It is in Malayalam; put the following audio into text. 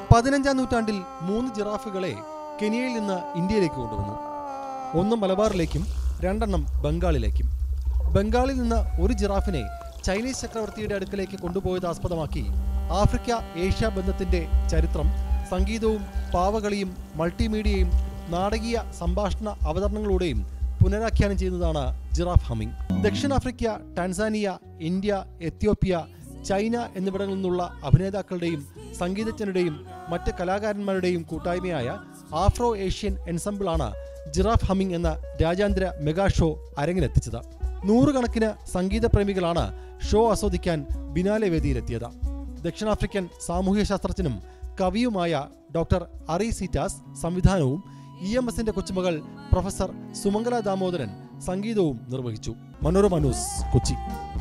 പതിനഞ്ചാം നൂറ്റാണ്ടിൽ മൂന്ന് ജിറാഫുകളെ കെനിയയിൽ നിന്ന് ഇന്ത്യയിലേക്ക് കൊണ്ടുവന്നു ഒന്ന് മലബാറിലേക്കും രണ്ടെണ്ണം ബംഗാളിലേക്കും ബംഗാളിൽ നിന്ന് ഒരു ജിറാഫിനെ ചൈനീസ് ചക്രവർത്തിയുടെ അടുക്കലേക്ക് കൊണ്ടുപോയത് ആസ്പദമാക്കി ആഫ്രിക്ക ഏഷ്യ ബന്ധത്തിന്റെ ചരിത്രം സംഗീതവും പാവകളിയും മൾട്ടിമീഡിയയും നാടകീയ സംഭാഷണ അവതരണങ്ങളുടെയും പുനരാഖ്യാനം ചെയ്യുന്നതാണ് ജിറാഫ് ഹമ്മിങ് ദക്ഷിണാഫ്രിക്ക ടാൻസാനിയ ഇന്ത്യ എത്യോപ്യ ചൈന എന്നിവിടങ്ങളിൽ നിന്നുള്ള അഭിനേതാക്കളുടെയും സംഗീതജ്ഞരുടെയും മറ്റ് കലാകാരന്മാരുടെയും കൂട്ടായ്മയായ ആഫ്രോ ഏഷ്യൻ എൻസംബിളാണ് ജിറാഫ് ഹമ്മിങ് എന്ന രാജ്യാന്തര മെഗാ ഷോ അരങ്ങിലെത്തിച്ചത് നൂറുകണക്കിന് സംഗീത പ്രേമികളാണ് ഷോ ആസ്വദിക്കാൻ ബിനാലെ വേദിയിലെത്തിയത് ദക്ഷിണാഫ്രിക്കൻ സാമൂഹ്യ ശാസ്ത്രജ്ഞനും കവിയുമായ ഡോക്ടർ അറി സീറ്റാസ് സംവിധാനവും ഇ എം എസിന്റെ കൊച്ചുമകൾ പ്രൊഫസർ സുമംഗല ദാമോദരൻ സംഗീതവും നിർവഹിച്ചു മനോരമ ന്യൂസ് കൊച്ചി